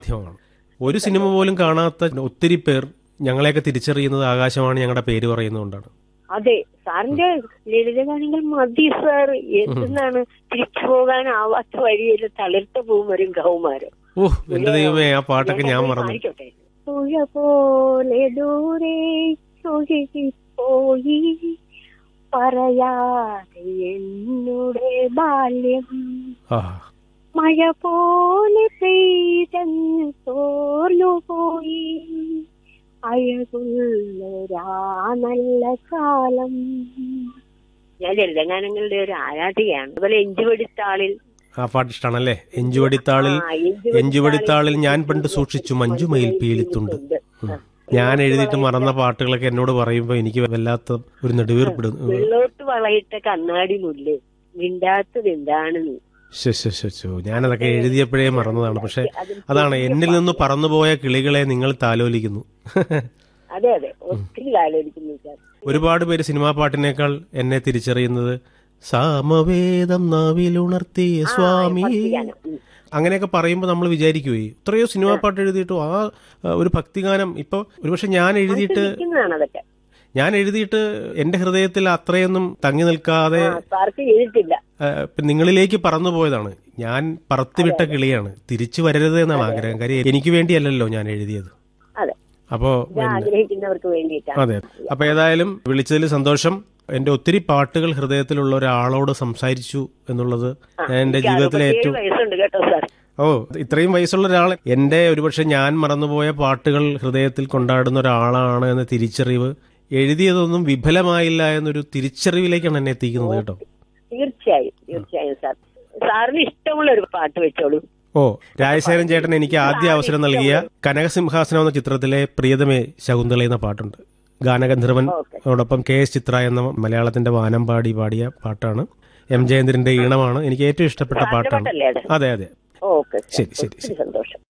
മാധ്യമമാണ് ഒരു സിനിമ പോലും കാണാത്ത ഒത്തിരി പേർ ഞങ്ങളെയൊക്കെ തിരിച്ചറിയുന്നത് ആകാശവാണി ഞങ്ങളുടെ പേര് പറയുന്നതുകൊണ്ടാണ് അതെ സാറിന്റെ ലളിതഗാനങ്ങൾ മതി സാർ എന്തെന്നാണ് തിരിച്ചു പോകാനാവാത്ത വഴിയിൽ തളിർത്ത പൂവും വരും കൗമാരം ഓ എന്റെ ദൈവമേ ആ പാട്ടൊക്കെ ഞാൻ മറന്നു പാടിക്കോട്ടെ പുഴ പോലെ ദൂരെ ഒഴുകിപ്പോയി പറയാതെ എന്നുടെ ബാല്യം ആ മഴ പോലെ പെയ്തങ്ങ് തോർന്നുപോയി അഴകുള്ളൊരാ നല്ല കാലം ഞാൻ ലളിതഗാനങ്ങളുടെ ഒരു ആരാധികയാണ് അതുപോലെ എഞ്ചുവടിത്താളിൽ ആ പാട്ട് ഇഷ്ടമാണല്ലേ എഞ്ചുവടിത്താളിൽ ആ, എഞ്ചുവടിത്താളിൽ എഞ്ചുവടിത്താളിൽ ഞാൻ പണ്ട് സൂക്ഷിച്ചു മഞ്ജുമയിൽ പീലിത്തുണ്ട് ഉം. ഞാൻ എഴുതിയിട്ട് മറന്ന പാട്ടുകളൊക്കെ എന്നോട് പറയുമ്പോൾ എനിക്ക് വല്ലാത്ത ഒരു നെടുവീർപ്പിടും വെള്ളോട്ട് വളയിട്ട കണ്ണാടി മുല്ല് മിണ്ടാത്തത് എന്താണ് നീ ശോ, ശോ, ശോ, ശോ. ഞാനതൊക്കെ എഴുതിയപ്പോഴേ മറന്നതാണ് പക്ഷെ അതാണ് എന്നിൽ നിന്ന് പറന്നുപോയ കിളികളെ നിങ്ങൾ താലോലിക്കുന്നു അതെ അതെ ഒത്തിരി കാലോടിക്കുന്നു സാർ ഒരുപാട് പേര് സിനിമാ പാട്ടിനേക്കാൾ എന്നെ തിരിച്ചറിയുന്നത് സാമവേദം നാവിലുണർത്തിയ സ്വാമി ഭക്തിഗാനം. ഉം. അങ്ങനെയൊക്കെ പറയുമ്പോൾ നമ്മൾ വിചാരിക്കുവേ ഇത്രയോ സിനിമാ പാട്ട് എഴുതിയിട്ടും ആ ആ, ഒരു ഭക്തിഗാനം ഇപ്പൊ ഒരുപക്ഷെ ഞാൻ എഴുതിയിട്ട് ഇരിക്കുന്നതാണ് അതൊക്കെ ഞാൻ എഴുതിയിട്ട് എന്റെ ഹൃദയത്തിൽ അത്രയൊന്നും തങ്ങി നിൽക്കാതെ ആ, സാർക്ക് ചെയ്തിട്ടില്ല ആ, ഇപ്പൊ നിങ്ങളിലേക്ക് പറന്നു പോയതാണ് ഞാൻ പറത്തിവിട്ട കിളിയാണ് തിരിച്ചു വരരുത് എന്നാണ് ആഗ്രഹം കാര്യം എനിക്ക് വേണ്ടിയല്ലല്ലോ ഞാൻ എഴുതിയത് അതെ അപ്പോ ഇത് ആഗ്രഹിക്കുന്നവർക്ക് വേണ്ടിയിട്ടാണ് അതെ അപ്പൊ ഏതായാലും വിളിച്ചതിൽ സന്തോഷം എന്റെ ഒത്തിരി പാട്ടുകൾ ഹൃദയത്തിലുള്ള ഒരാളോട് സംസാരിച്ചു എന്നുള്ളത് ഞാൻ എന്റെ ജീവിതത്തിലെ ഏഴ് ഏറ്റവും വയസ്സുണ്ട് കേട്ടോ സാർ ഓ ഇത്രയും വയസ്സുള്ള ഒരാൾ എന്റെ ഒരുപക്ഷെ ഞാൻ മറന്നുപോയ പാട്ടുകൾ ഹൃദയത്തിൽ കൊണ്ടാടുന്ന ഒരാളാണ് എന്ന തിരിച്ചറിവ് എഴുതിയതൊന്നും വിഫലമായില്ല എന്നൊരു തിരിച്ചറിവിലേക്കാണ് എന്നെ എത്തിക്കുന്നത് കേട്ടോ തീർച്ചയായും തീർച്ചയായും സാർ സാറിന് ഇഷ്ടമുള്ള ഒരു പാട്ട് വെച്ചോളൂ ഓ രാജശേഖരൻ ചേട്ടൻ എനിക്ക് ആദ്യ അവസരം നൽകിയ കനകസിംഹാസനം എന്ന ചിത്രത്തിലെ പ്രിയതമേ ശകുന്തള എന്ന പാട്ടുണ്ട് ഗാനഗന്ധർവൻ ഓക്കെ അതോടൊപ്പം കെ എസ് ചിത്ര എന്ന മലയാളത്തിന്റെ വാനം പാടി പാടിയ പാട്ടാണ് എം ജയേന്ദ്രന്റെ ഈണമാണ് എനിക്ക് ഏറ്റവും ഇഷ്ടപ്പെട്ട പാട്ടാണ് പാട്ടല്ലേ അത് അതെ അതെ ഓക്കെ ശരി ശരി ശരി സന്തോഷം